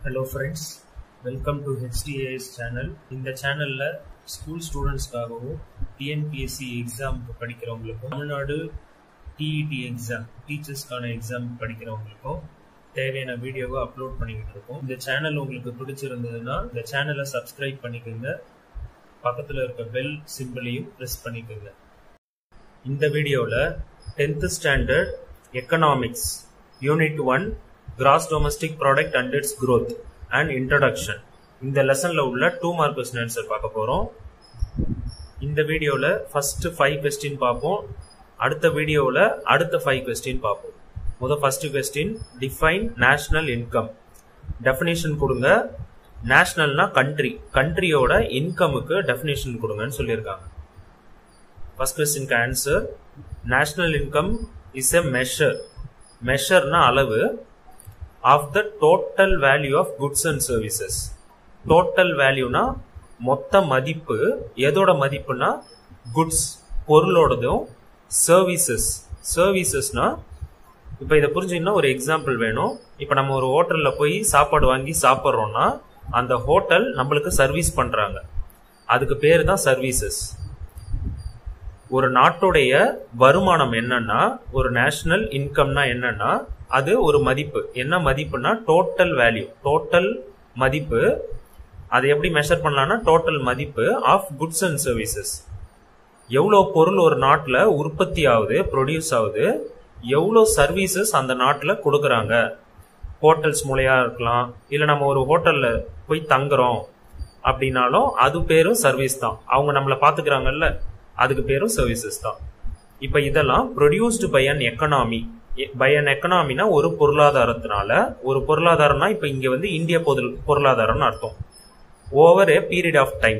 hello friends welcome to HDAS channel இந்த சேனலில் school ஸ்டூடெண்ட்ஸ்க்காகவும் டிஎன்பிஎஸ்சி எக்ஸாம் படிக்கிறவங்களுக்கும் தமிழ்நாடு டிஇடி எக்ஸாம் டீச்சர்ஸ்க்கான எக்ஸாம் படிக்கிறவங்களுக்கும் தேவையான வீடியோவை அப்லோட் பண்ணிக்கிட்டு இருக்கோம் இந்த சேனல் உங்களுக்கு பிடிச்சிருந்ததுன்னா இந்த சேனலை சப்ஸ்கிரைப் பண்ணிக்கோங்க பக்கத்தில் இருக்க பெல் சிம்பிளையும் ப்ரெஸ் பண்ணிக்கோங்க இந்த வீடியோவில் tenth standard economics unit one gross domestic product and its growth and introduction இந்த லெசன்ல உள்ள டூ மார்க் கொஸ்டின் ஆன்சர் பார்க்க போறோம் இந்த வீடியோவில் ஃபர்ஸ்ட் ஃபைவ் கொஸ்டின் பார்ப்போம் அடுத்த வீடியோவில் அடுத்த ஃபைவ் கொஸ்டின் பார்ப்போம் முத first question define national income definition கொடுங்க நேஷனல்னா கண்ட்ரி கண்ட்ரியோட இன்கமுக்கு டெஃபினேஷன் கொடுங்கன்னு சொல்லியிருக்காங்க ஃபர்ஸ்ட் கொஸ்டின்க்கு answer national income is a measure மெஷர்னா அளவு of the total value of goods and services total வேல்யூனா மொத்த மதிப்பு எதோட மதிப்புனா குட்ஸ் பொருளோடதும் சர்வீசஸ் சர்வீசஸ்னா இப்போ இதை புரிஞ்சுக்கணும் ஒரு எக்ஸாம்பிள் வேணும் இப்போ நம்ம ஒரு ஹோட்டலில் போய் சாப்பாடு வாங்கி சாப்பிட்றோம்னா அந்த ஹோட்டல் நம்மளுக்கு சர்வீஸ் பண்ணுறாங்க அதுக்கு பேர் தான் சர்வீசஸ் ஒரு நாட்டுடைய வருமானம் என்னன்னா ஒரு நேஷனல் இன்கம்னா என்னன்னா அது ஒரு மதிப்பு என்ன மதிப்புனா டோட்டல் வேல்யூ டோட்டல் மதிப்பு அதை எப்படி மெஷர் பண்ணலாம்னா டோட்டல் மதிப்பு ஆஃப் குட்ஸ் அண்ட் சர்வீசஸ் எவ்வளோ பொருள் ஒரு நாட்டில் உற்பத்தி ஆகுது ப்ரொடியூஸ் ஆகுது எவ்வளோ சர்வீசஸ் அந்த நாட்டில் கொடுக்குறாங்க ஹோட்டல்ஸ் மூலையா இருக்கலாம் இல்லை நம்ம ஒரு ஹோட்டலில் போய் தங்குறோம் அப்படின்னாலும் அது பேரும் சர்வீஸ் தான் அவங்க நம்மளை பார்த்துக்கிறாங்கல்ல அதுக்கு பேரும் சர்வீசஸ் தான் இப்போ இதெல்லாம் produced by an economy by an எக்கனாமினா ஒரு பொருளாதாரத்தினால ஒரு பொருளாதாரம்னா இப்போ இங்கே வந்து இந்திய பொருள் பொருளாதாரம்னு அர்த்தம் over a period of time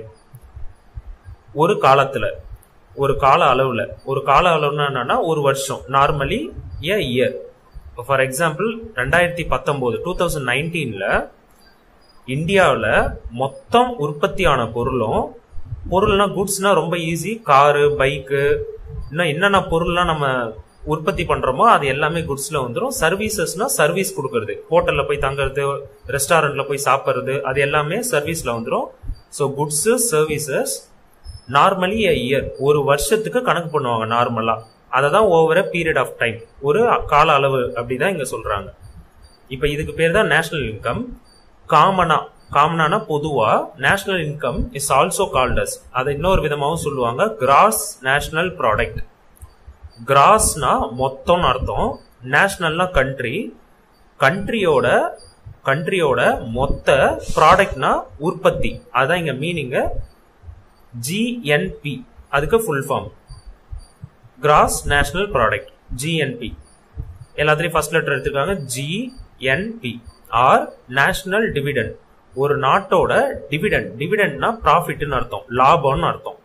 ஒரு காலத்தில் ஒரு கால அளவில் ஒரு கால அளவுனா என்னன்னா ஒரு வருஷம் நார்மலி ஏ இயர் இப்போ ஃபார் எக்ஸாம்பிள் ரெண்டாயிரத்தி பத்தொம்போது டூ தௌசண்ட் நைன்டீனில் இந்தியாவில் மொத்தம் உற்பத்தியான பொருளும் பொருள்னா குட்ஸ்னா ரொம்ப ஈஸி காரு பைக்கு இன்னும் என்னென்ன பொருள்லாம் நம்ம உற்பத்தி பண்றோமோ அது எல்லாமே குட்ஸ்ல வந்துடும் சர்வீசஸ்னா சர்வீஸ் கொடுக்கறது ஹோட்டல்ல போய் தங்குறது ரெஸ்டாரண்ட்ல போய் சாப்பிட்றது அது எல்லாமே சர்வீஸ்ல வந்துடும் so goods services normally year ஒரு வருஷத்துக்கு கணக்கு பண்ணுவாங்க நார்மலா அதை தான் ஓவர் பீரியட் ஆஃப் டைம் ஒரு கால அளவு அப்படிதான் இங்க சொல்றாங்க இப்போ இதுக்கு பேர் தான் நேஷனல் இன்கம் காமனா காமனான பொதுவா national income is also called as அதை இன்னொரு விதமாகவும் சொல்லுவாங்க கிராஸ் நேஷனல் ப்ராடக்ட் கிராஸ்னா மொத்தம்னு அர்த்தம் நேஷனல்னா கண்ட்ரி கண்ட்ரியோட கண்ட்ரியோட மொத்த ப்ராடக்ட்னா உற்பத்தி அதான் இங்க மீனிங்க ஜிஎன்பி அதுக்கு full form gross national product GNP எல்லாத்துலயும் ஃபர்ஸ்ட் லெட்டர் எடுத்துருக்காங்க ஜிஎன்பி ஆர் நேஷனல் டிவிடெண்ட் ஒரு நாட்டோட டிவிடெண்ட் டிவிடெண்ட்னா ப்ராஃபிட்னு அர்த்தம் லாபம்னு அர்த்தம்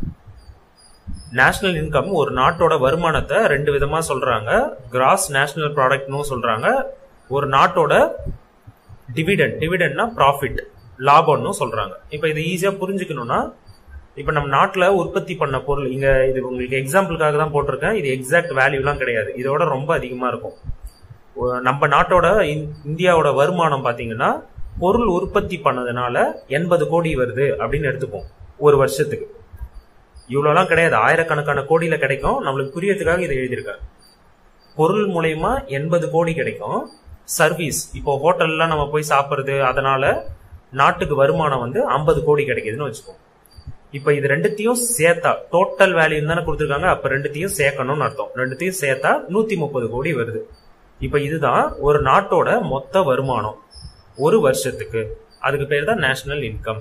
நேஷனல் இன்கம் ஒரு நாட்டோட வருமானத்தை ரெண்டு விதமா சொல்றாங்க கிராஸ் நேஷனல் ப்ராடக்ட்னு சொல்றாங்க ஒரு நாட்டோட டிவிடெண்ட் டிவிடெண்ட்னா ப்ராஃபிட் லாபம்னு சொல்றாங்க இப்போ இது ஈஸியா புரிஞ்சுக்கணும்னா இப்போ நம்ம நாட்டில் உற்பத்தி பண்ண பொருள் இங்க இது உங்களுக்கு எக்ஸாம்பிளுக்காக தான் போட்டிருக்கேன் இது எக்ஸாக்ட் வேல்யூலாம் கிடையாது இதோட ரொம்ப அதிகமா இருக்கும் நம்ம நாட்டோட இந்தியாவோட வருமானம் பாத்தீங்கன்னா பொருள் உற்பத்தி பண்ணதுனால எண்பது கோடி வருது அப்படின்னு எடுத்துப்போம் ஒரு வருஷத்துக்கு இவ்வளோலாம் கிடையாது ஆயிரக்கணக்கான கோடியில கிடைக்கும் நம்மளுக்கு புரியறதுக்காக இதை எழுதியிருக்காங்க பொருள் மூலயமா எண்பது கோடி கிடைக்கும் சர்வீஸ் இப்போ ஹோட்டல்லாம் நம்ம போய் சாப்பிட்றது அதனால நாட்டுக்கு வருமானம் வந்து ஐம்பது கோடி கிடைக்குதுன்னு வச்சுக்கோம் இப்போ இது ரெண்டுத்தையும் சேர்த்தா டோட்டல் வேல்யூ தானே கொடுத்துருக்காங்க அப்ப ரெண்டுத்தையும் சேர்க்கணும்னு அர்த்தம் ரெண்டுத்தையும் சேர்த்தா நூத்தி முப்பது கோடி வருது இப்ப இதுதான் ஒரு நாட்டோட மொத்த வருமானம் ஒரு வருஷத்துக்கு அதுக்கு பேர் தான் national income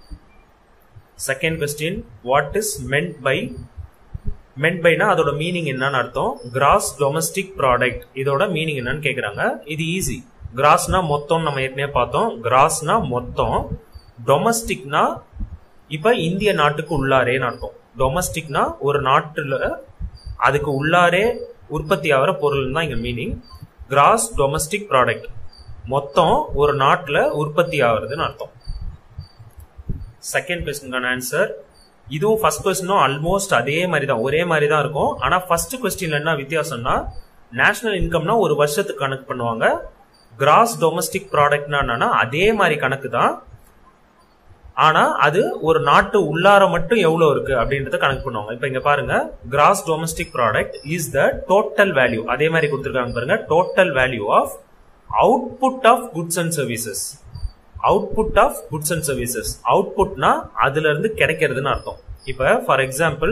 second question what is meant by meant பைனா அதோட மீனிங் என்னன்னு அர்த்தம் கிராஸ் டொமஸ்டிக் ப்ராடக்ட் இதோட மீனிங் என்னன்னு கேக்குறாங்க இது ஈஸி கிராஸ்னா மொத்தம் நம்ம ஏற்கனவே பார்த்தோம் கிராஸ்னா மொத்தம் டொமஸ்டிக்னா இப்ப இந்திய நாட்டுக்கு உள்ளாரேன்னு அர்த்தம் டொமஸ்டிக்னா ஒரு நாட்டுல அதுக்கு உள்ளாரே உற்பத்தி ஆகிற பொருள் தான் இங்க மீனிங் கிராஸ் டொமஸ்டிக் ப்ராடக்ட் மொத்தம் ஒரு நாட்டில் உற்பத்தி ஆகுறதுன்னு அர்த்தம் செகண்ட் கொஸ்டினுக்கான ஆன்சர் இதுவும் ஃபர்ஸ்ட் கொஸ்டினும் ஆல்மோஸ்ட் அதே மாதிரி தான் ஒரே மாதிரி தான் இருக்கும் ஆனால் ஃபர்ஸ்ட் கொஸ்டின்ல என்ன வித்தியாசம்னா நேஷனல் இன்கம்னா ஒரு வருஷத்துக்கு கணக்கு பண்ணுவாங்க கிராஸ் டொமஸ்டிக் ப்ராடக்ட்னா என்னன்னா அதே மாதிரி கணக்கு தான் ஆனா அது ஒரு நாட்டு உள்ளார மட்டும் எவ்வளவு இருக்கு அப்படின்றத கணக்கு பண்ணுவாங்க இப்ப இங்க பாருங்க gross domestic product is the total value அதே மாதிரி கொடுத்துருக்காங்க பாருங்க total value of output of goods and services output of goods and services அவுட்புட்னா அதுல இருந்து கிடைக்கிறதுன்னு அர்த்தம் இப்ப ஃபார் எக்ஸாம்பிள்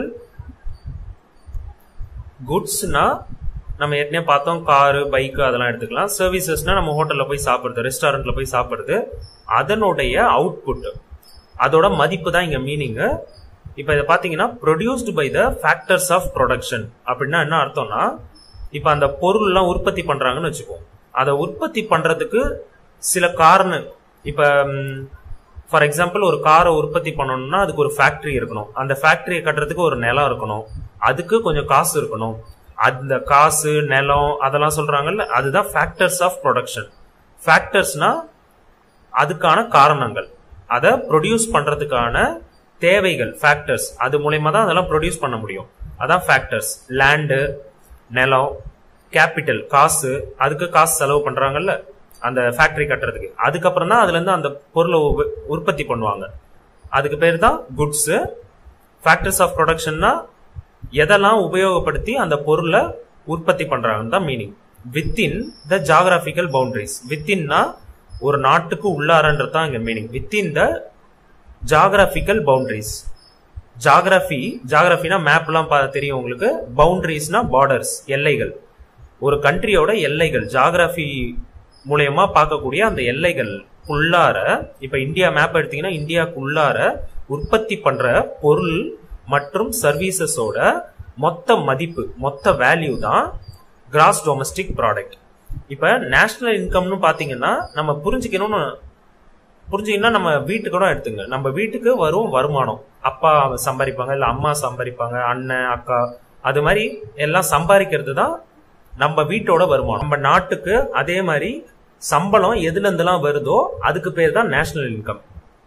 குட்ஸ்னா நம்ம ஏற்கனவே பார்த்தோம் காரு பைக்கு அதெல்லாம் எடுத்துக்கலாம் சர்வீசஸ்னா நம்ம ஹோட்டல்ல போய் சாப்பிடுறது ரெஸ்டாரண்ட்ல போய் சாப்பிடுறது அதனுடைய அவுட்புட் அதோட மதிப்பு தான் இங்க மீனிங் இப்ப இதை பாத்தீங்கன்னா produced by the factors of production அப்படின்னா என்ன அர்த்தம்னா இப்ப அந்த பொருள்லாம் உற்பத்தி பண்றாங்கன்னு வச்சுக்கோம் அதை உற்பத்தி பண்றதுக்கு சில காரணம் இப்ப ஃபார் எக்ஸாம்பிள் ஒரு காரை உற்பத்தி பண்ணணும்னா அதுக்கு ஒரு ஃபேக்டரி இருக்கணும் அந்த ஃபேக்டரியை கட்டுறதுக்கு ஒரு நிலம் இருக்கணும் அதுக்கு கொஞ்சம் காசு இருக்கணும் அந்த காசு நிலம் அதெல்லாம் சொல்றாங்கல்ல அதுதான் ஃபேக்டர்ஸ் ஆஃப் ப்ரொடக்ஷன் ஃபேக்டர்ஸ்னா அதுக்கான காரணங்கள் அதை ப்ரொடியூஸ் பண்றதுக்கான தேவைகள் ஃபேக்டர்ஸ் அது மூலயமா தான் அதெல்லாம் ப்ரொடியூஸ் பண்ண முடியும் அதான் ஃபேக்டர்ஸ் லேண்டு நிலம் கேபிட்டல் காசு அதுக்கு காசு செலவு பண்றாங்கல்ல அந்த ஃபேக்டரி கட்டுறதுக்கு அதுக்கப்புறம் தான் அதுல இருந்து அந்த பொருளை உப- உற்பத்தி பண்ணுவாங்க அதுக்கு பேர் தான் குட்ஸ் ஃபேக்டர்ஸ் ஆஃப் ப்ரொடக்ஷன்னா எதெல்லாம் உபயோகப்படுத்தி அந்த பொருளை உற்பத்தி பண்றாங்கன்னு தான் meaning within the geographical boundaries வித்தின்னா ஒரு நாட்டுக்கு உள்ளாரன்றது தான் இங்க meaning within the geographical boundaries geography ஜாகிரபினா மேப்லாம் பா- தெரியும் உங்களுக்கு பவுண்டரிஸ்னா பார்டர்ஸ் எல்லைகள் ஒரு கண்ட்ரியோட எல்லைகள் ஜாகிரபி மூலயமா பார்க்கக்கூடிய அந்த எல்லைகள் உள்ளார இப்ப இந்தியா மேப் எடுத்தீங்கன்னா இந்தியாக்குள்ளார உற்பத்தி பண்ற பொருள் மற்றும் சர்வீசஸோட மொத்த மதிப்பு மொத்த வேல்யூ தான் கிராஸ் டொமஸ்டிக் ப்ராடக்ட் இப்ப நேஷனல் இன்கம்னு பாத்தீங்கன்னா நம்ம புரிஞ்சுக்கணும்னு புரிஞ்சுக்கணும்னா நம்ம வீட்டுக்கு கூட எடுத்துங்க நம்ம வீட்டுக்கு வரும் வருமானம் அப்பா சம்பாதிப்பாங்க இல்ல அம்மா சம்பாதிப்பாங்க அண்ணன் அக்கா அது மாதிரி எல்லாம் சம்பாதிக்கிறது தான் நம்ம வீட்டோட வருமானம் நம்ம நாட்டுக்கு அதே மாதிரி சம்பளம் எதுல இருந்தெல்லாம் வருதோ அதுக்கு பேர் தான் நேஷனல் இன்கம்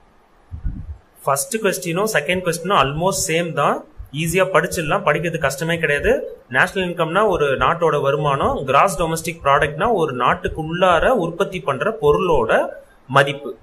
ஃபர்ஸ்ட் கொஸ்டினும் செகண்ட் கொஸ்டினும் ஆல்மோஸ்ட் சேம் தான் ஈஸியா படிச்சிடலாம் படிக்கிறது கஷ்டமே கிடையாது நேஷனல் இன்கம்னா ஒரு நாட்டோட வருமானம் கிராஸ் டொமஸ்டிக் ப்ராடக்ட்னா ஒரு நாட்டுக்கு உள்ளார உற்பத்தி பண்ற பொருளோட மதிப்பு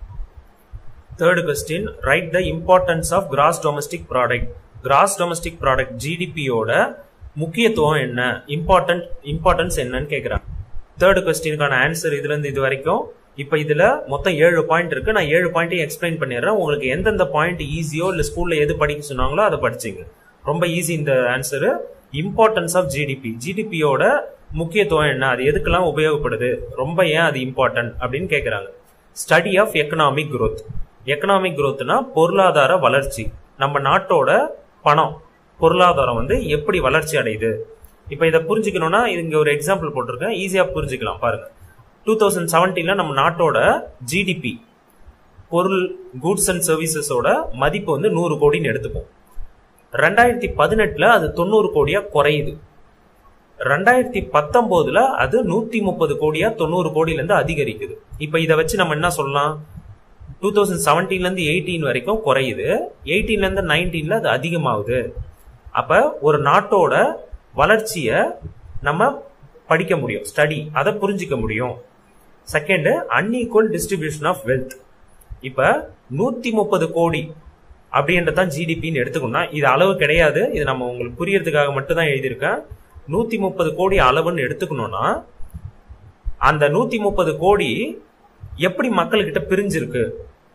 third question write the importance of gross domestic product gross domestic product ஜிடிபியோட முக்கியத்துவம் என்ன இம்பார்ட்டன்ட் இம்பார்ட்டன்ஸ் என்னன்னு கேக்குறாங்க தேர்ட் கொஸ்டினுக்கான ஆன்சர் இதுல இருந்து இது வரைக்கும் இப்ப இதுல மொத்தம் ஏழு பாயிண்ட் இருக்கு நான் ஏழு பாயிண்ட்டையும் எக்ஸ்பிளைன் பண்ணிடுறேன் உங்களுக்கு எந்தெந்த பாயிண்ட் ஈஸியோ இல்ல ஸ்கூல்ல எது படிக்க சொன்னாங்களோ அதை படிச்சிங்க ரொம்ப ஈஸி இந்த ஆன்சரு இம்பார்ட்டன்ஸ் ஆஃப் ஜிடிபி ஜிடிபியோட முக்கியத்துவம் என்ன அது எதுக்கெல்லாம் உபயோகப்படுது ரொம்ப ஏன் அது இம்பார்ட்டன்ட் அப்படின்னு கேக்குறாங்க study of economic growth economic growthனா பொருளாதார வளர்ச்சி நம்ம நாட்டோட பணம் பொருளாதாரம் வந்து எப்படி வளர்ச்சி அடையுது இப்போ இதை புரிஞ்சுக்கணும்னா இங்க ஒரு எக்ஸாம்பிள் போட்டிருக்கேன் ஈஸியா புரிஞ்சுக்கலாம் பாருங்க டூ தௌசண்ட் செவன்டீன்ல நம்ம நாட்டோட ஜிடிபி பொருள் கூட்ஸ் அண்ட் சர்வீசஸோட மதிப்பு வந்து நூறு கோடின்னு எடுத்துப்போம் ரெண்டாயிரத்தி பதினெட்டுல அது தொண்ணூறு கோடியா குறையுது ரெண்டாயிரத்தி பத்தொன்பதுல அது நூத்தி முப்பது கோடியா தொண்ணூறு கோடியில இருந்து அதிகரிக்குது இப்ப இதை வச்சு நம்ம என்ன சொல்லலாம் டூ தௌசண்ட் செவன்டீன்ல இருந்து எயிட்டீன் வரைக்கும் குறையுது எயிட்டீன்ல இருந்து நைன்டீன்ல அது அதிகமாகுது அப்ப ஒரு நாட்டோட வளர்ச்சிய நம்ம படிக்க முடியும் ஸ்டடி அதை புரிஞ்சிக்க முடியும் second unequal distribution of wealth இப்ப நூத்தி முப்பது கோடி அப்படின்றதான் ஜிடிபின்னு எடுத்துக்கணும்னா இது அளவு கிடையாது இது நம்ம உங்களுக்கு புரியறதுக்காக மட்டும் தான் எழுதியிருக்கேன் நூத்தி முப்பது கோடி அளவுன்னு எடுத்துக்கணும்னா அந்த நூத்தி முப்பது கோடி எப்படி மக்கள்கிட்ட பிரிஞ்சிருக்கு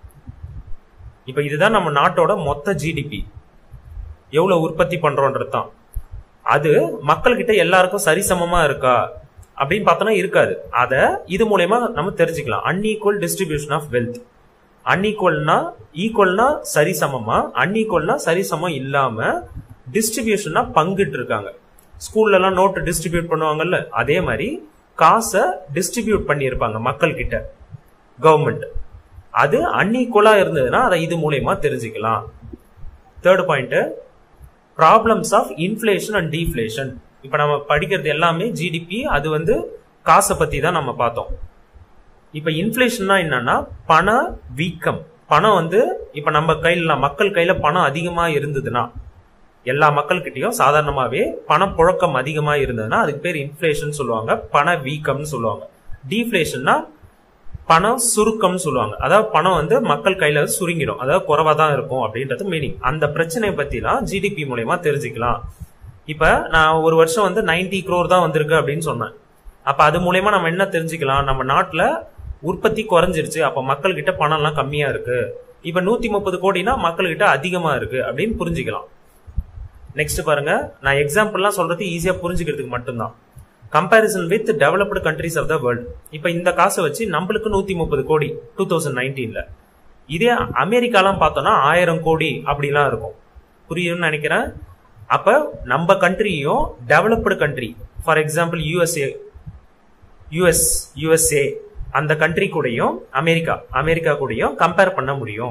இப்ப இதுதான் நம்ம நாட்டோட மொத்த ஜிடிபி எவ்வளவு உற்பத்தி பண்றோன்றது தான் அது மக்கள்கிட்ட எல்லாருக்கும் சரிசமமா இருக்கா அப்படின்னு பார்த்தோம்னா இருக்காது அத இது மூலயமா நம்ம தெரிஞ்சுக்கலாம் அன்இக்குவல் டிஸ்ட்ரிபியூஷன் ஆஃப் வெல்த் அன்இக்குவல்னா ஈக்குவல்னா சரிசமமா அன்இக்குவல்னா சரிசமம் இல்லாம டிஸ்ட்ரிபியூஷன்னா பங்கிட்டு இருக்காங்க ஸ்கூல்ல எல்லாம் நோட்டு டிஸ்ட்ரிபியூட் பண்ணுவாங்கல்ல அதே மாதிரி காசை டிஸ்ட்ரிபியூட் பண்ணியிருப்பாங்க மக்கள் கிட்ட கவர்மெண்ட் அது அன்இக்குவலா இருந்ததுன்னா அதை இது மூலயமா தெரிஞ்சுக்கலாம் third point problems of inflation and deflation இப்ப நம்ம படிக்கிறது எல்லாமே ஜிடிபி அது வந்து காசை பத்தி தான் நம்ம பார்த்தோம் இப்ப இன்ஃபிளேஷன்னா என்னன்னா பண வீக்கம் பணம் வந்து இப்ப நம்ம கையில மக்கள் கையில பணம் அதிகமா இருந்ததுன்னா எல்லா மக்கள்கிட்டயும் சாதாரணமாவே பணப்புழக்கம் அதிகமா இருந்ததுன்னா அதுக்கு பேர் இன்ஃபிளேஷன் சொல்லுவாங்க பண வீக்கம்னு சொல்லுவாங்க டீஃப்ளேஷன்னா பணம் சுருக்கம்னு சொல்லுவாங்க அதாவது பணம் வந்து மக்கள் கையில சுருங்கிடும் அதாவது குறைவா தான் இருக்கும் அப்படின்றது மீனிங் அந்த பிரச்சனையை பத்திலாம் ஜிடிபி மூலயமா தெரிஞ்சுக்கலாம் இப்ப நான் ஒரு வருஷம் வந்து நைன்டி க்ரோர் தான் வந்திருக்கு அப்படின்னு சொன்னேன் அப்ப அது மூலயமா நம்ம என்ன தெரிஞ்சுக்கலாம் நம்ம நாட்டுல உற்பத்தி குறைஞ்சிருச்சு அப்ப மக்கள் கிட்ட பணம் எல்லாம் கம்மியா இருக்கு இப்ப நூத்தி முப்பது கோடினா மக்கள் கிட்ட அதிகமா இருக்கு அப்படின்னு புரிஞ்சுக்கலாம் நெக்ஸ்ட் பாருங்க நான் எக்ஸாம்பிள்லாம் சொல்றது ஈஸியா புரிஞ்சுக்கிறதுக்கு மட்டும்தான் comparison with developed countries of the world இப்ப இந்த காசை வச்சு நம்மளுக்கு நூத்தி முப்பது கோடி டூ தௌசண்ட் நைன்டீன்ல இதே அமெரிக்காலாம் பார்த்தோம்னா ஆயிரம் கோடி அப்படிலாம் இருக்கும் புரியும்னு நினைக்கிறேன் அப்ப நம்ம கண்ட்ரியும் developed country for example USA US USA அந்த கண்ட்ரி கூடயும் அமெரிக்கா அமெரிக்கா கூடயும் கம்பேர் பண்ண முடியும்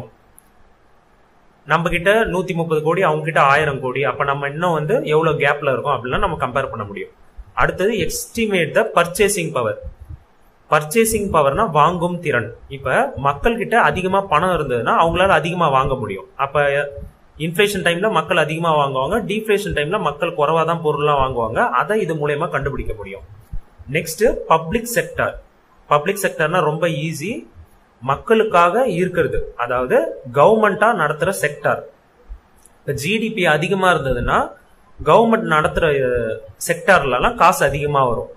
நம்ம கிட்ட நூத்தி முப்பது கோடி அவங்க கிட்ட ஆயிரம் கோடி அப்ப நம்ம இன்னும் வந்து எவ்வளவு கேப்ல இருக்கும் அப்படிலாம் நம்ம கம்பேர் பண்ண முடியும் அடுத்தது estimate the purchasing power purchasing பவர்னா வாங்கும் திறன் இப்ப மக்கள் கிட்ட அதிகமா பணம் இருந்ததுன்னா அவங்களால அதிகமா வாங்க முடியும் அப்ப இன்ஃபிளேஷன் டைம்ல மக்கள் அதிகமா வாங்குவாங்க டீஃபிளேஷன் டைம்ல மக்கள் குறைவா தான் பொருள்லாம் வாங்குவாங்க அதை இது மூலயமா கண்டுபிடிக்க முடியும் நெக்ஸ்ட் பப்ளிக் செக்டர் பப்ளிக் செக்டர்னா ரொம்ப ஈஸி மக்களுக்காக இருக்கிறது அதாவது கவர்மெண்டா நடத்துற செக்டார் இப்ப ஜிடிபி அதிகமா இருந்ததுன்னா கவர்மெண்ட் நடத்துற செக்டார்லாம் காசு அதிகமா வரும்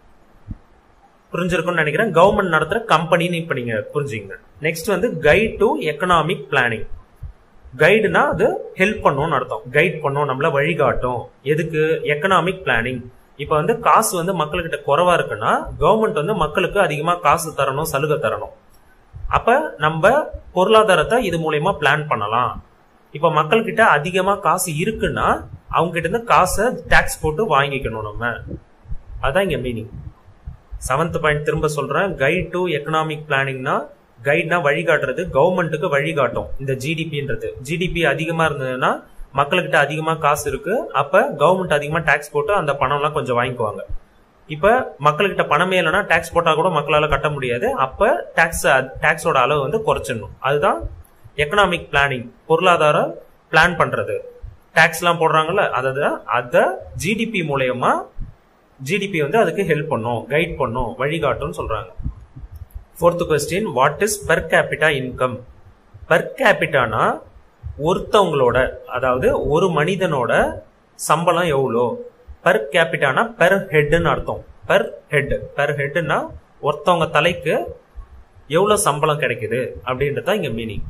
புரிஞ்சிருக்கும்னு நினைக்கிறேன் கவர்மெண்ட் நடத்துற கம்பெனின்னு இப்ப நீங்க புரிஞ்சுங்க நெக்ஸ்ட் வந்து கைட் டு எக்கனாமிக் பிளானிங் கைடுனா அது ஹெல்ப் பண்ணும்னு அர்த்தம் கைட் பண்ணும் நம்மள வழிகாட்டும் எதுக்கு எக்கனாமிக் பிளானிங் இப்ப வந்து காசு வந்து மக்கள்கிட்ட குறைவா இருக்குன்னா கவர்மெண்ட் வந்து மக்களுக்கு அதிகமா காசு தரணும் சலுகை தரணும் அப்ப நம்ம பொருளாதாரத்தை இது மூலயமா பிளான் பண்ணலாம் இப்ப மக்கள் கிட்ட அதிகமா காசு இருக்குன்னா அவங்க கிட்ட இருந்து காசை டாக்ஸ் போட்டு வாங்கிக்கணும் நம்ம அதான் இங்க மீனிங் செவன்த் பாயிண்ட் திரும்ப சொல்றேன் கைட் டு எக்கனாமிக் பிளானிங்னா கைட்னா வழிகாட்டுறது கவர்மெண்ட்டுக்கு வழிகாட்டும் இந்த ஜிடிபின்றது ஜிடிபி அதிகமா இருந்ததுன்னா மக்கள்கிட்ட அதிகமா காசு இருக்கு அப்ப கவர்மெண்ட் அதிகமா டாக்ஸ் போட்டு அந்த பணம் எல்லாம் கொஞ்சம் வாங்கிக்குவாங்க இப்ப மக்கள்கிட்ட பணமே இல்லைன்னா டாக்ஸ் போட்டா கூட மக்களால கட்ட முடியாது அப்ப டாக்ஸ் டாக்ஸோட அளவு வந்து குறைச்சிடணும் அதுதான் எக்கனாமிக் பிளானிங் பொருளாதார பிளான் பண்றது டாக்ஸ் எல்லாம் போடுறாங்கல்ல அதாவது அத ஜிடிபி மூலயமா ஜிடிபி வந்து அதுக்கு ஹெல்ப் பண்ணும் கைட் பண்ணும் வழிகாட்டும் சொல்றாங்க fourth question what is per capita income per கேபிட்டானா ஒருத்தவங்களோட அதாவது ஒரு மனிதனோட சம்பளம் எவ்வளோ பெர் கேபிட்டானா பெர் ஹெட்னு அர்த்தம் பெர் ஹெட் பெர் ஹெட்னா ஒருத்தவங்க தலைக்கு எவ்வளவு சம்பளம் கிடைக்குது அப்படின்றத இங்க மீனிங்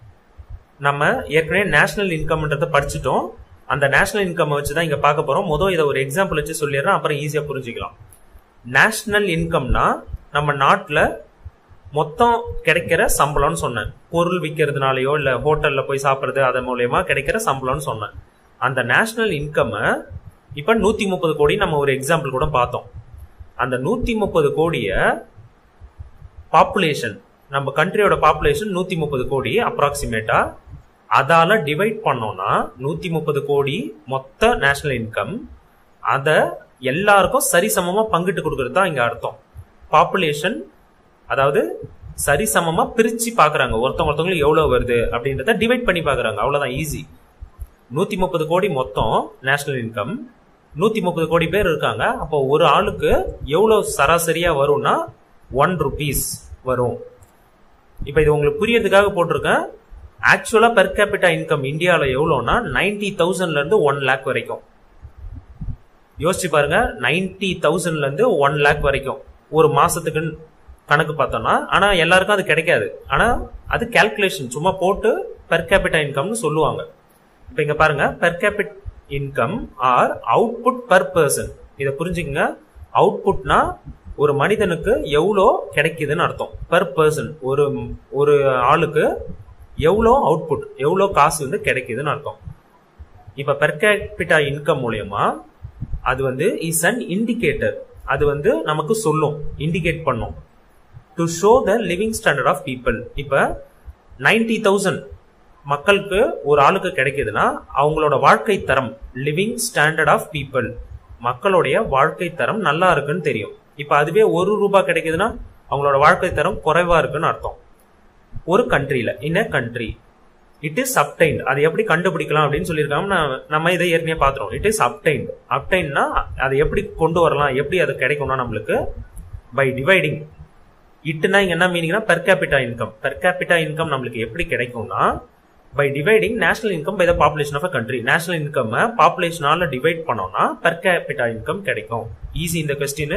நம்ம ஏற்கனவே நேஷனல் இன்கம்ன்றத படிச்சுட்டோம் அந்த நேஷனல் இன்கம் வச்சு தான் இங்க பார்க்க போறோம் முதல் இதை ஒரு எக்ஸாம்பிள் வச்சு சொல்லிடுறேன் அப்புறம் ஈஸியா புரிஞ்சுக்கலாம் நேஷனல் இன்கம்னா நம்ம நாட்டில் மொத்தம் கிடைக்கிற சம்பளம்னு சொன்னேன் பொருள் விற்கிறதுனாலயோ இல்ல ஹோட்டல்ல போய் சாப்பிடுறது அதன் மூலயமா கிடைக்கிற சம்பளம்னு சொன்னேன் அந்த நேஷனல் இன்கம் இப்ப நூத்தி முப்பது கோடி நம்ம ஒரு எக்ஸாம்பிள் கூட பார்த்தோம் அந்த நூத்தி முப்பது கோடிய பாப்புலேஷன் நம்ம கண்ட்ரியோட பாப்புலேஷன் நூத்தி முப்பது கோடி அப்ராக்சிமேட்டா அதால டிவைட் பண்ணோம்னா நூத்தி முப்பது கோடி மொத்த நேஷனல் இன்கம் அத எல்லாருக்கும் சரிசமமா பங்கிட்டு கொடுக்கறது தான் இங்க அர்த்தம் பாப்புலேஷன் அதாவது சரிசமமா பிரிச்சு பாக்குறாங்க ஒருத்தவங்க ஒருத்தவங்களுக்கு எவ்வளவு வருது அப்படின்றத டிவைட் பண்ணி பாக்குறாங்க அவ்வளவுதான் ஈஸி நூத்தி முப்பது கோடி மொத்தம் நேஷனல் இன்கம் நூத்தி முப்பது கோடி பேர் இருக்காங்க அப்போ ஒரு ஆளுக்கு எவ்வளவு சராசரியா வரும்னா ஒன் ருபீஸ் வரும் இப்ப இது உங்களுக்கு புரியறதுக்காக போட்டிருக்கேன் ஆக்சுவலா பெர் கேபிட்டா இன்கம் இந்தியாவில் எவ்வளோனா நைன்டி தௌசண்ட்ல இருந்து ஒன் லேக் வரைக்கும் யோசிச்சு பாருங்க நைன்டி தௌசண்ட்ல இருந்து ஒன் லேக் வரைக்கும் ஒரு மாசத்துக்கு கணக்கு பார்த்தோம்னா ஆனா எல்லாருக்கும் அது கிடைக்காது ஆனா அது கால்குலேஷன் சும்மா போட்டு பெர் கேபிட்டா இன்கம்னு சொல்லுவாங்க இப்ப இங்க பாருங்க per capita income or output per person இதை புரிஞ்சுக்கங்க அவுட்புட்னா ஒரு மனிதனுக்கு எவ்வளோ கிடைக்குதுன்னு அர்த்தம் பெர் பர்சன் ஒரு ஒரு ஆளுக்கு எவ்வளோ அவுட்புட் எவ்வளோ காசு வந்து கிடைக்குதுன்னு அர்த்தம் இப்ப பெர் கேபிட்டா இன்கம் மூலயமா அது வந்து இஸ் அன் இண்டிகேட்டர் அது வந்து நமக்கு சொல்லும் இண்டிகேட் பண்ணும் to show the living standard of people இப்ப நைன்டி தௌசண்ட் மக்களுக்கு ஒரு ஆளுக்கு கிடைக்குதுன்னா அவங்களோட வாழ்க்கை தரம் லிவிங் ஸ்டாண்டர்ட் ஆஃப் பீப்புள் மக்களுடைய வாழ்க்கை தரம் நல்லா இருக்குன்னு தெரியும் இப்ப அதுவே ஒரு ரூபாய் கிடைக்குதுன்னா அவங்களோட வாழ்க்கை தரம் குறைவா இருக்குன்னு அர்த்தம் ஒரு கண்ட்ரியில in country it is obtained அது எப்படி கண்டுபிடிக்கலாம் அப்படின்னு சொல்லியிருக்காங்க நம்ம இதை ஏற்கனவே பார்த்துறோம் இட் இஸ் அப்டைன்ட் அப்டைன்னா அதை எப்படி கொண்டு வரலாம் எப்படி அது கிடைக்கும்னா நம்மளுக்கு பை டிவைடிங் இட்டுனா இங்க என்ன மீனிங்னா per capita income per capita income நம்மளுக்கு எப்படி கிடைக்கும்னா by dividing national income by the population of a country national income பாப்புலேஷனால டிவைட் பண்ணோம்னா பெர் கேபிட்டா இன்கம் கிடைக்கும் ஈஸி இந்த question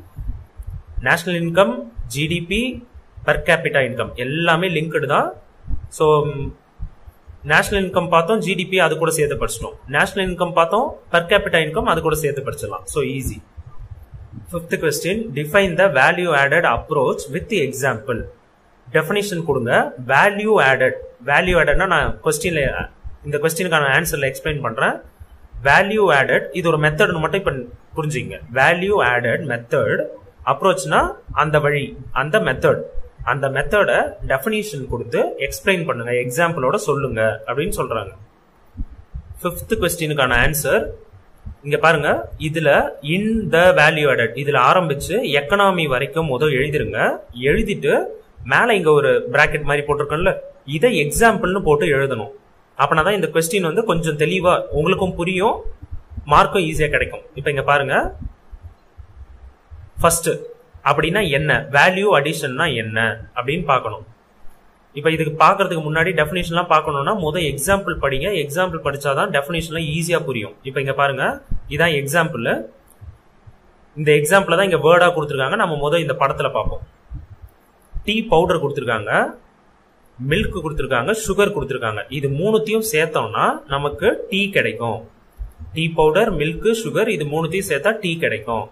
national income GDP per capita income எல்லாமே லிங்க்டு தான் so national income பார்த்தோம் ஜிடிபி அது கூட சேர்த்து படிச்சிட்டோம் நேஷனல் இன்கம் பார்த்தோம் பெர் கேபிட்டா இன்கம் அது கூட சேர்த்து படிச்சிடலாம் so easy fifth question define the value added approach with example definition கொடுங்க வேல்யூ ஆடட் வேல்யூ ஆடட்னா நான் கொஸ்டின்ல இந்த கொஸ்டினுக்கான ஆன்சர்ல எக்ஸ்பிளைன் பண்றேன் வேல்யூ ஆடட் இது ஒரு மெத்தட்னு மட்டும் இப்ப புரிஞ்சுங்க வேல்யூ ஆடட் மெத்தட் அப்ரோச்னா அந்த வழி அந்த மெத்தட் அந்த மெத்தட டெஃபினிஷன் கொடுத்து எக்ஸ்பிளைன் பண்ணுங்க எக்ஸாம்பிளோட சொல்லுங்க அப்படின்னு சொல்றாங்க ஃபிஃப்த் கொஸ்டினுக்கான ஆன்சர் இங்க பாருங்க இதுல இன் த வேல்யூ ஆடட் இதுல ஆரம்பிச்சு எக்கனாமி வரைக்கும் முதல் எழுதிருங்க எழுதிட்டு மேல இங்க ஒரு பிராக்கெட் மாதிரி போட்டிருக்கோம்ல இதை எக்ஸாம்பிள்னு போட்டு எழுதணும் அப்படின்னா தான் இந்த கொஸ்டின் வந்து கொஞ்சம் தெளிவா உங்களுக்கும் புரியும் மார்க்கும் ஈஸியா கிடைக்கும் இப்ப இங்க பாருங்க ஃபர்ஸ்ட் அப்படின்னா என்ன வேல்யூ அடிஷன்னா என்ன அப்படின்னு பார்க்கணும் இப்போ இதுக்கு பார்க்கறதுக்கு முன்னாடி டெஃபினேஷன்லாம் பார்க்கணும்னா முதல் எக்ஸாம்பிள் படிங்க எக்ஸாம்பிள் படிச்சாதான் டெஃபினேஷன்லாம் ஈஸியா புரியும் இப்போ இங்க பாருங்க இதான் எக்ஸாம்பிள் இந்த எக்ஸாம்பிள் தான் இங்க வேர்டா கொடுத்துருக்காங்க நம்ம முதல் இந்த படத்துல பார்ப்போம் டீ பவுடர் கொடுத்துருக்காங்க மில்க் கொடுத்துருக்காங்க சுகர் கொடுத்துருக்காங்க இது மூணுத்தையும் சேர்த்தோம்னா நமக்கு டீ கிடைக்கும் டீ பவுடர் மில்க் சுகர் இது மூணுத்தையும் சேர்த்தா டீ கிடைக்கும்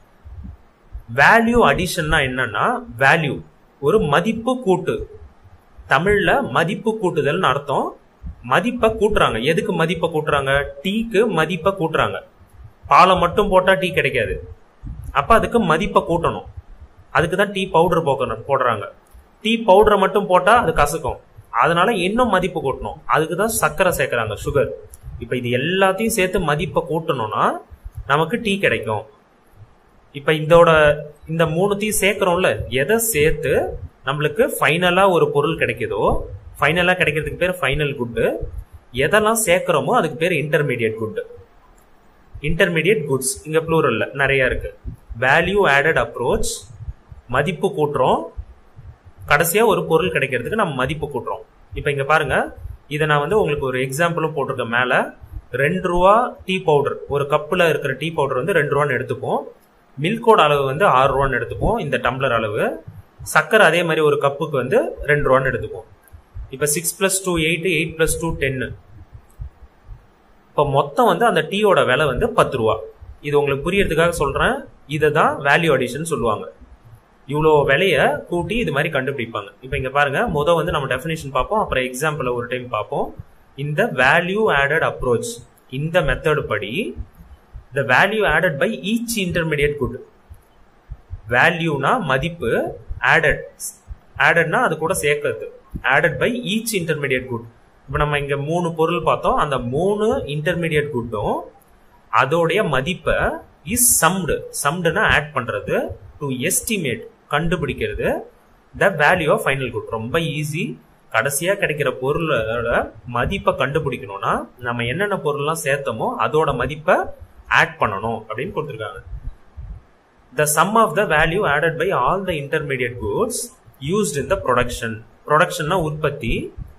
வேல்யூ அடிஷன்னா என்னன்னா வேல்யூ ஒரு மதிப்பு கூட்டு தமிழ்ல மதிப்பு கூட்டுதல்னு அர்த்தம் மதிப்பை கூட்டுறாங்க எதுக்கு மதிப்பை கூட்டுறாங்க டீக்கு மதிப்பை கூட்டுறாங்க பாலை மட்டும் போட்டா டீ கிடைக்காது அப்ப அதுக்கு மதிப்பை கூட்டணும் அதுக்கு தான் டீ பவுடர் போக்கணும் போடுறாங்க டீ பவுடரை மட்டும் போட்டா அது கசக்கும் அதனால இன்னும் மதிப்பு கூட்டணும் அதுக்கு தான் சர்க்கரை சேர்க்கறாங்க சுகர் இப்ப இது எல்லாத்தையும் சேர்த்து மதிப்பை கூட்டணும்னா நமக்கு டீ கிடைக்கும் இப்ப இதோட இந்த மூணுத்தையும் சேர்க்கிறோம்ல எதை சேர்த்து நம்மளுக்கு ஃபைனலா ஒரு பொருள் கிடைக்குதோ ஃபைனலா கிடைக்கிறதுக்கு பேர் ஃபைனல் குட்டு எதெல்லாம் சேர்க்கிறோமோ அதுக்கு பேர் இன்டர்மீடியட் குட் இன்டர்மீடியட் குட்ஸ் இங்க ப்ளூரல்ல நிறைய இருக்கு வேல்யூ ஆடட் அப்ரோச் மதிப்பு கூட்டுறோம் கடைசியா ஒரு பொருள் கிடைக்கிறதுக்கு நம்ம மதிப்பு கூட்டுறோம் இப்போ இங்க பாருங்க இதை நான் வந்து உங்களுக்கு ஒரு எக்ஸாம்பிளும் போட்டிருக்கேன் மேல ரெண்டு ரூபா டீ பவுடர் ஒரு கப்பில் இருக்கிற டீ பவுடர் வந்து ரெண்டு ரூபான்னு எடுத்துப்போம் மில்கோட அளவு வந்து ஆறு ரூபான்னு எடுத்துப்போம் இந்த டம்ளர் அளவு சக்கரை அதே மாதிரி ஒரு கப்புக்கு வந்து ரெண்டு ரூபான்னு எடுத்துப்போம் இப்போ six plus two eight eight plus two டென்னு இப்போ மொத்தம் வந்து அந்த டீயோட விலை வந்து பத்து ரூபா இது உங்களுக்கு புரியறதுக்காக சொல்றேன் இதை தான் வேல்யூ அடிஷன் சொல்லுவாங்க இவ்வளோ விலைய கூட்டி இது மாதிரி கண்டுபிடிப்பாங்க இப்போ இங்க பாருங்க முதல் வந்து நம்ம டெஃபினேஷன் பார்ப்போம் அப்புறம் எக்ஸாம்பிள் ஒரு டைம் பார்ப்போம் இந்த வேல்யூ ஆடட் அப்ரோச் இந்த மெத்தட் படி the value added by each intermediate good வேல்யூனா மதிப்பு ஆடட் ஆடட்னா அது கூட சேர்க்கறது added by each intermediate good இப்போ நம்ம இங்க மூணு பொருள் பார்த்தோம் அந்த மூணு இன்டர்மீடியட் குட்டும் அதோடைய மதிப்பை இஸ் சம்டு சம்டுனா ஆட் பண்றது டு எஸ்டிமேட் கண்டுபிடிக்கிறது the value of final good ரொம்ப ஈஸி கடைசியா கிடைக்கிற பொருளோட மதிப்பை கண்டுபிடிக்கணும்னா நம்ம என்னென்ன பொருள்லாம் சேர்த்தோமோ அதோட மதிப்பை ஆட் பண்ணணும் அப்படின்னு கொடுத்துருக்காங்க the sum of the value added by all the intermediate goods used in the production ப்ரொடக்ஷன்னா உற்பத்தி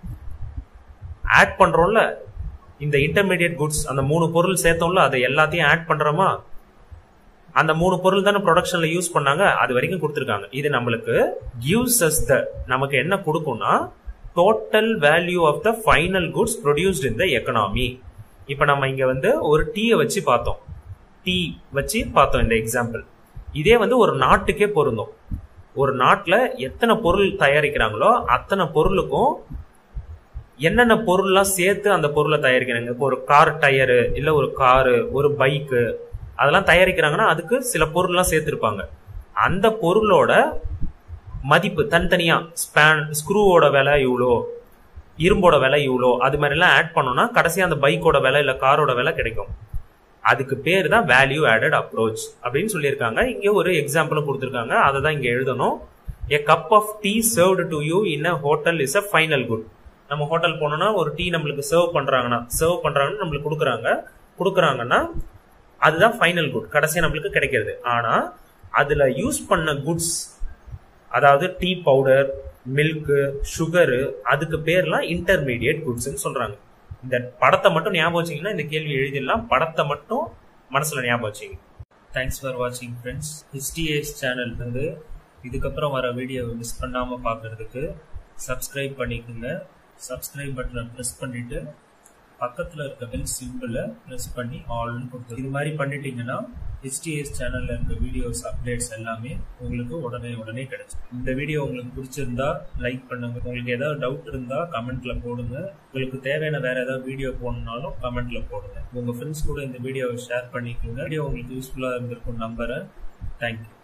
ஆட் பண்றோம்ல இந்த இன்டர்மீடியட் குட்ஸ் அந்த மூணு பொருள் சேர்த்தோம்ல அதை எல்லாத்தையும் ஆட் பண்றோமா அந்த மூணு பொருள் தானே ப்ரொடக்ஷன்ல யூஸ் பண்ணாங்க அது வரைக்கும் கொடுத்துருக்காங்க இது நம்மளுக்கு கிவ்ஸ் அஸ் த நமக்கு என்ன கொடுக்கும்னா total value of the final goods produced in the economy இப்போ நம்ம இங்க வந்து ஒரு டீயை வச்சு பார்த்தோம் டீ வச்சு பார்த்தோம் இந்த எக்ஸாம்பிள் இதே வந்து ஒரு நாட்டுக்கே பொருந்தும் ஒரு நாட்டில் எத்தனை பொருள் தயாரிக்கிறாங்களோ அத்தனை பொருளுக்கும் என்னென்ன பொருள்லாம் சேர்த்து அந்த பொருளை தயாரிக்கிறாங்க இப்போ ஒரு கார் டயரு இல்லை ஒரு காரு ஒரு பைக்கு அதெல்லாம் தயாரிக்கிறாங்கன்னா அதுக்கு சில பொருள்லாம் சேர்த்துருப்பாங்க அந்த பொருளோட மதிப்பு தனித்தனியா ஸ்பேன் ஸ்க்ரூவோட விலை இவ்வளோ இரும்போட விலை இவ்வளோ அது மாதிரிலாம் ஆட் பண்ணோம்னா கடைசியாக அந்த பைக்கோட விலை இல்லை காரோட விலை கிடைக்கும் அதுக்கு பேர் தான் வேல்யூ ஆடட் அப்ரோச் அப்படின்னு சொல்லியிருக்காங்க இங்கே ஒரு எக்ஸாம்பிளும் கொடுத்துருக்காங்க அதை தான் இங்கே எழுதணும் a cup of tea served to you in a hotel is a final good நம்ம ஹோட்டல் போனோம்னா ஒரு டீ நம்மளுக்கு சர்வ் பண்றாங்கன்னா சர்வ் பண்றாங்கன்னு நம்மளுக்கு கொடுக்குறாங்க கொடுக்குறாங்கன்னா அதுதான் ஃபைனல் குட் கடைசியா நம்மளுக்கு கிடைக்கிறது ஆனா அதுல யூஸ் பண்ண குட்ஸ் அதாவது டீ பவுடர் மில்க்கு சுகரு அதுக்கு பேர்லாம் இன்டர்மீடியட் குட்ஸ்ன்னு சொல்றாங்க இந்த படத்தை மட்டும் ஞாபகம் வச்சீங்கன்னா இந்த கேள்வி எழுதிடலாம் படத்தை மட்டும் மனசுல ஞாபகம் வச்சுங்க தேங்க்ஸ் ஃபார் வாட்சிங் ஃப்ரெண்ட்ஸ் ஹிஸ்டிஏஸ் சேனல் வந்து இதுக்கப்புறம் வர வீடியோவை மிஸ் பண்ணாமல் பார்க்கறதுக்கு சப்ஸ்கிரைப் பண்ணிக்கோங்க சப்ஸ்கிரைப் பட்டனை ப்ரெஸ் பண்ணிட்டு பக்கத்தில் இருக்க பெல் சிம்பிளை ப்ரெஸ் பண்ணி ஆல்னு கொடுத்து இது மாதிரி பண்ணிட்டீங்கன்னா ஹிஸ்டிஎஸ் சேனலில் இருக்க வீடியோஸ் அப்டேட்ஸ் எல்லாமே உங்களுக்கு உடனே உடனே கிடைக்கும் இந்த வீடியோ உங்களுக்கு பிடிச்சிருந்தா லைக் பண்ணுங்க உங்களுக்கு ஏதாவது டவுட் இருந்தா கமெண்ட்ல போடுங்க உங்களுக்கு தேவையான வேற ஏதாவது வீடியோ போடணும்னாலும் கமெண்ட்ல போடுங்க உங்க ஃப்ரெண்ட்ஸ் கூட இந்த வீடியோவை ஷேர் பண்ணிக்கோங்க வீடியோ உங்களுக்கு யூஸ்ஃபுல்லாக இருந்திருக்கும் நம்புறேன் தேங்க்யூ